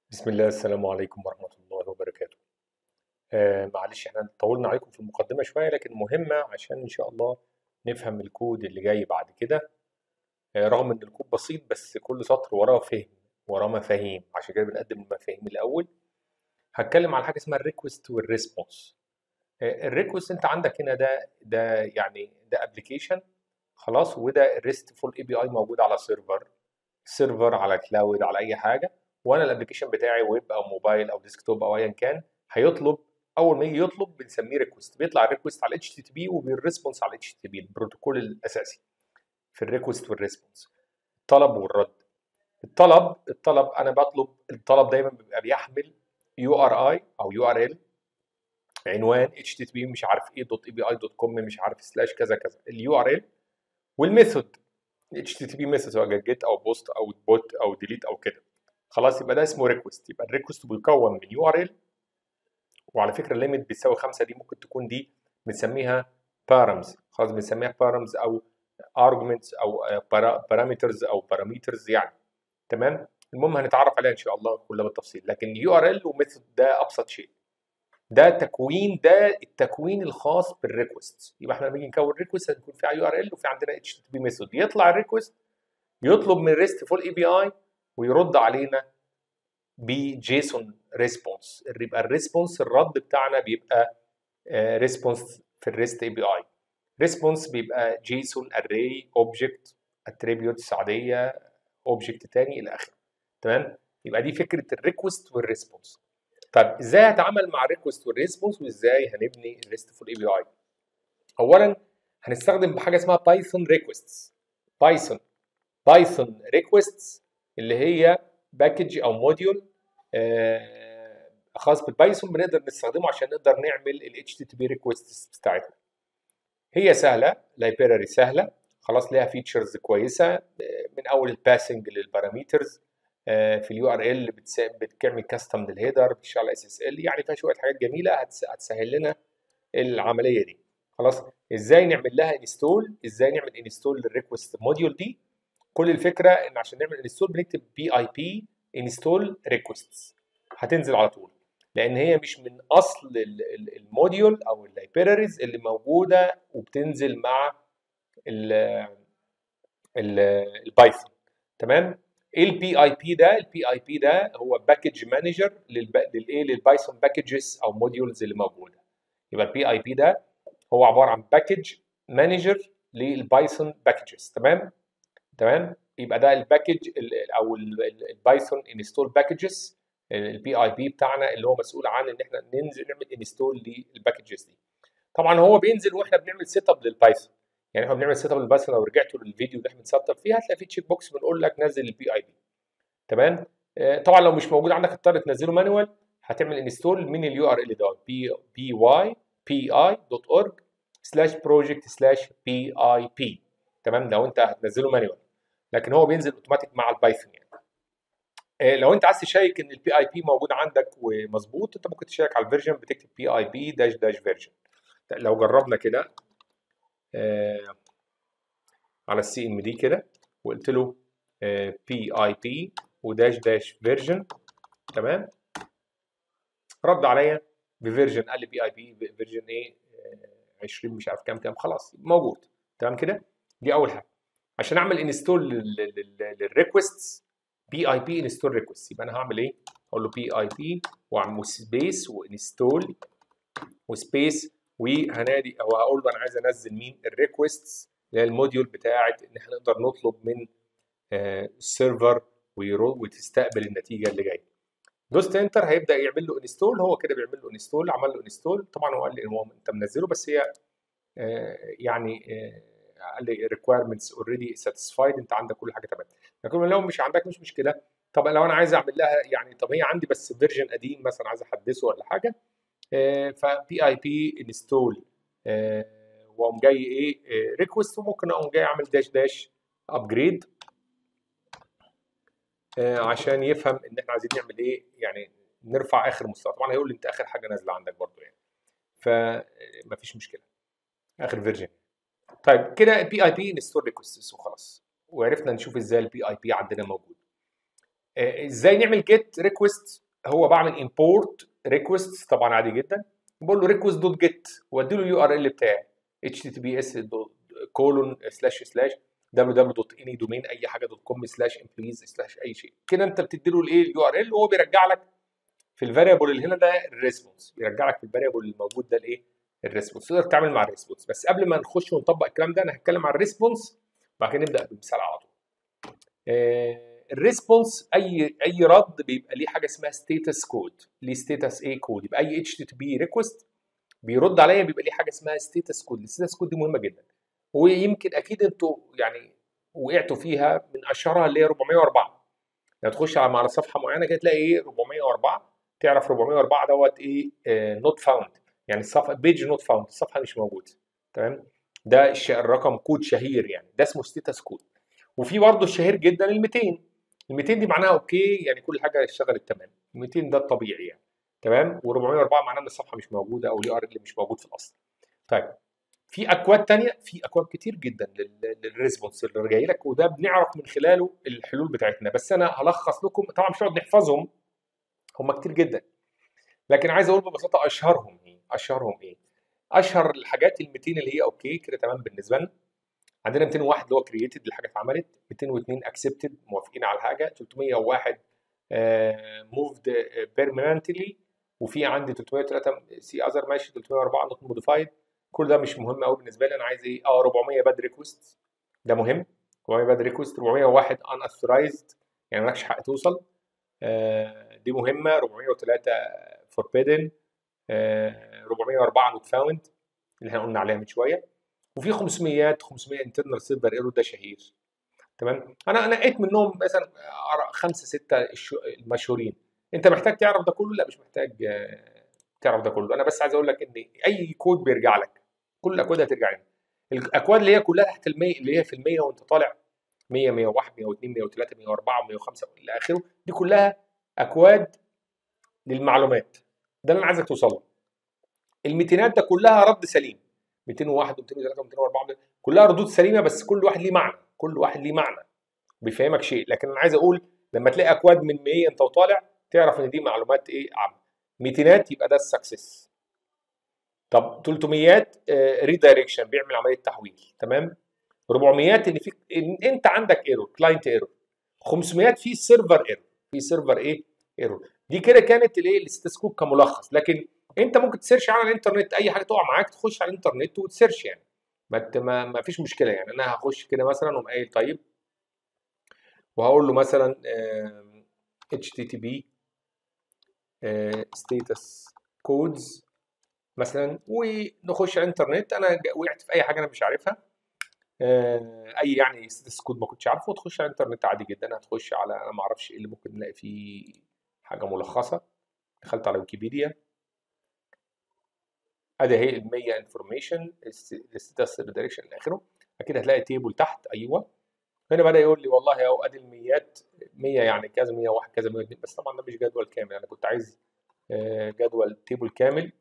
بسم الله السلام عليكم ورحمة الله وبركاته آه معلش احنا طولنا عليكم في المقدمة شوية لكن مهمة عشان إن شاء الله نفهم الكود اللي جاي بعد كده آه رغم إن الكود بسيط بس كل سطر وراه فهم وراه مفاهيم عشان كده بنقدم المفاهيم الأول هتكلم على حاجة اسمها الريكوست والريسبونس آه الريكوست أنت عندك هنا ده ده يعني ده ابلكيشن خلاص وده ريستفول اي بي اي موجود على سيرفر سيرفر على كلاود على أي حاجة وانا الابلكيشن بتاعي ويب او موبايل او ديسكتوب او ايا كان هيطلب اول ما يجي يطلب بنسميه ريكوست بيطلع الريكوست على اتش تي تي بي وبالريسبونس على اتش تي تي بي البروتوكول الاساسي في الريكوست والريسبونس الطلب والرد الطلب الطلب انا بطلب الطلب دايما بيبقى بيحمل يو ار اي او يو ار ال عنوان اتش تي تي بي مش عارف ايه دوت اي بي اي دوت كوم مش عارف سلاش كذا كذا اليو ار ال والميثود اتش تي تي بي ميثود سواء جيت او بوست او بوت او ديليت او كده خلاص يبقى ده اسمه ريكوست يبقى الريكوست بيكون من يو ار ال وعلى فكره الليميت بتساوي 5 دي ممكن تكون دي بنسميها بارامز خلاص بنسميها بارامز او ارجمنتس او بارامترز او بارامترز يعني تمام المهم هنتعرف عليها ان شاء الله كلها بالتفصيل لكن يو ار ال وميثود ده ابسط شيء ده تكوين ده التكوين الخاص بالريكوست يبقى احنا لما نيجي نكون ريكوست هيكون فيها يو ار ال وفي عندنا اتش تي بي ميثود يطلع الريكوست يطلب من ريست فول اي بي اي ويرد علينا بجيسون ريسبونس يبقى الريسبونس الرد بتاعنا بيبقى ريسبونس في الريست اي بي اي ريسبونس بيبقى جيسون اري اوبجكت اتريبيوتس عاديه اوبجكت تاني الى اخره تمام يبقى دي فكره الريكوست والريسبونس طيب ازاي هتعامل مع الريكوست والريسبونس وازاي هنبني الريستفول اي بي اي اولا هنستخدم بحاجه اسمها بايثون ريكوستس بايثون بايثون ريكوستس اللي هي باكج او موديول آه خاص بالبايثون بنقدر نستخدمه عشان نقدر نعمل ال HTTP ريكويستس بتاعتنا. هي سهله لايبراري سهله خلاص ليها فيتشرز كويسه من اول الباسنج للبارامترز آه في اليو ار ال بتعمل كاستم للهيدر بتشتغل اس اس ال يعني فيها شويه حاجات جميله هتسهل لنا العمليه دي. خلاص ازاي نعمل لها انستول ازاي نعمل انستول للريكوست موديول دي كل الفكره ان عشان نعمل انستول بنكتب بي اي بي انستول ريكوستس هتنزل على طول لان هي مش من اصل الموديول او اللايبراريز اللي موجوده وبتنزل مع البايثون تمام ايه البي اي بي ده البي اي بي ده هو باكج مانجر للايه للبايثون باكجز او موديولز اللي موجوده يبقى البي اي بي ده هو عباره عن باكج مانجر للبايثون باكجز تمام تمام يبقى ده الباكج او البايثون انستول باكجز البي اي بي بتاعنا اللي هو مسؤول عن ان احنا ننزل نعمل انستول للباكجز دي طبعا هو بينزل واحنا بنعمل سيت اب للبايثون يعني احنا بنعمل سيت اب للبايثون لو رجعتوا للفيديو اللي احنا بنسطب فيه هتلاقي في تشيك بوكس بنقول لك نزل البي اي بي تمام طبعا لو مش موجود عندك اضطر تنزله مانوال هتعمل انستول من اليو ار ال دوت بي بي واي بي اي دوت اورج سلاش بروجكت سلاش بي اي بي تمام لو انت هتنزله مانوال لكن هو بينزل اوتوماتيك مع البايثون يعني إيه لو انت عايز تشيك ان البي اي بي موجود عندك ومظبوط انت ممكن تشيك على الفيرجن بتكتب بي اي بي داش داش فيرجن لو جربنا كده آه على السي ام دي كده وقلت له بي اي بي وداش داش فيرجن تمام رد عليا بفيرجن قال لي بي اي بي فيرجن ايه 20 مش عارف كام كام خلاص موجود تمام كده دي اول حاجه عشان اعمل انستول للريكوستس بي اي بي انستول ريكوست يبقى انا هعمل ايه؟ اقول له بي اي بي واعمل سبيس وانستول وسبيس وهنادي او هقول له انا عايز انزل مين؟ الريكوستس اللي هي الموديول بتاعت ان احنا نقدر نطلب من السيرفر وتستقبل النتيجه اللي جايه. دوست انتر هيبدا يعمل له انستول هو كده بيعمل له انستول عمل له انستول طبعا هو قال لي هو انت منزله بس هي يعني قال لي requirements already satisfied انت عندك كل حاجه تمام لكن لو مش عندك مش مشكله طب لو انا عايز اعمل لها يعني طب هي عندي بس فيرجن قديم مثلا عايز احدثه ولا حاجه فبي اي بي انستول واقوم جاي ايه ريكوست وممكن اقوم جاي اعمل داش داش ابجريد عشان يفهم ان احنا عايزين نعمل ايه يعني نرفع اخر مستوى طبعا هيقول لي انت اخر حاجه نازله عندك برضو يعني فمفيش مشكله اخر فيرجن طيب كده البي اي بي انستول ريكوستس وخلاص وعرفنا نشوف ازاي البي اي بي عندنا موجود آه، ازاي نعمل جيت ريكوست هو بعمل امبورت ريكوست طبعا عادي جدا بقول له ريكوست دوت جيت وادي له اليو ار ال بتاعي اتش تي بي اس كولون سلاش سلاش www دوت اني دومين اي حاجه دوت كوم سلاش امبليز سلاش اي شيء كده انت بتدي له الايه اليو ار ال وهو بيرجع لك في الفاريبل اللي هنا ده الريسبونس بيرجع لك في الفاريبل الموجود ده الايه الريسبونس تقدر تتعامل مع الريسبونس بس قبل ما نخش ونطبق الكلام ده انا هتكلم عن الريسبونس وبعد كده نبدا بالمثال على طول آه، الريسبونس اي اي رد بيبقى ليه حاجه اسمها ستيتس كود ليه ستيتس ايه كود يبقى اي اتش تي بي ريكوست بيرد عليا بيبقى ليه حاجه اسمها ستيتس كود الستيتس كود دي مهمه جدا ويمكن اكيد انتوا يعني وقعتوا فيها من اشهرها اللي هي 404 لما تخش على على صفحه معينه كده تلاقي ايه 404 تعرف 404 دوت ايه نوت فاوند يعني الصفحه بيج نوت فاوند الصفحه مش موجوده تمام ده الش- الرقم كود شهير يعني ده اسمه ستيتس كود وفي برضه الشهير جدا ال 200 ال 200 دي معناها اوكي يعني كل حاجه اشتغلت تمام ال 200 ده الطبيعي يعني تمام و404 معناه ان الصفحه مش موجوده او اليو ار ال مش موجود في الاصل طيب في اكواد تانية في اكواد كتير جدا لل- للريسبونس اللي جاي لك وده بنعرف من خلاله الحلول بتاعتنا بس انا هلخص لكم طبعا مش هنقعد نحفظهم هم كتير جدا لكن عايز اقول ببساطه اشهرهم ايه اشهرهم ايه اشهر الحاجات ال 200 اللي هي اوكي كده تمام بالنسبه لنا عندنا 201 اللي هو كرييتد الحاجه اتعملت 202 اكسبتد موافقين على الحاجه 301 موفد بيرمننتلي وفي عندي 303 سي اذر ماشي 304 نوت موديفايد كل ده مش مهم قوي بالنسبه لي انا عايز ايه اه 400 باد ريكوست ده مهم 400 باد ريكوست 401 ان اثورايزد يعني مالكش حق توصل آه، دي مهمه 403 فوربيدن 404 نوت فاوند اللي احنا قلنا عليها من شويه وفي 500 500 انترنال سيرفر ايرور ده شهير تمام انا نقيت منهم مثلا أرى خمسه سته الش- المشهورين انت محتاج تعرف ده كله لا مش محتاج آه، تعرف ده كله انا بس عايز اقول لك ان اي كود بيرجع لك كل الاكواد هترجع لك الاكواد اللي هي كلها تحت ال 100 اللي هي في ال 100 وانت طالع 100 101 102 103 104 105 الى اخره دي كلها اكواد للمعلومات ده اللي انا عايزك توصل له الميتينات ده كلها رد سليم 201 و203 و204 كلها ردود سليمه بس كل واحد ليه معنى كل واحد ليه معنى بيفهمك شيء لكن انا عايز اقول لما تلاقي اكواد من 100 انت وطالع تعرف ان دي معلومات ايه عامه ميتينات يبقى ده السكسس طب 300 ريدايركشن بيعمل عمليه تحويل تمام 400 ان في إن انت عندك ايرور كلاينت ايرور 500 في سيرفر ايرور في سيرفر ايه ايرور دي كده كانت الايه الستاتسكوب كملخص لكن انت ممكن تسيرش على الانترنت اي حاجه تقع معاك تخش على الانترنت وتسيرش يعني ما ت- ما, ما فيش مشكله يعني انا هخش كده مثلا وأقوم قايل طيب وهقول له مثلا آم، http ستيتس كودز مثلا ونخش على الانترنت انا جا- وقعت في اي حاجه انا مش عارفها آه، اي يعني ستاتس كود ما كنتش عارفه وتخش على الانترنت عادي جدا هتخش على انا ما اعرفش ايه اللي ممكن نلاقي فيه حاجه ملخصه دخلت على ويكيبيديا ادي اهي ال 100 انفورميشن الستاتس ريدايركشن الى اخره اكيد هتلاقي تيبل تحت ايوه هنا بدا يقول لي والله اهو ادي الميات 100 يعني كذا 101 كذا 102 بس طبعا ده مش جدول كامل انا كنت عايز آه، جدول تيبل كامل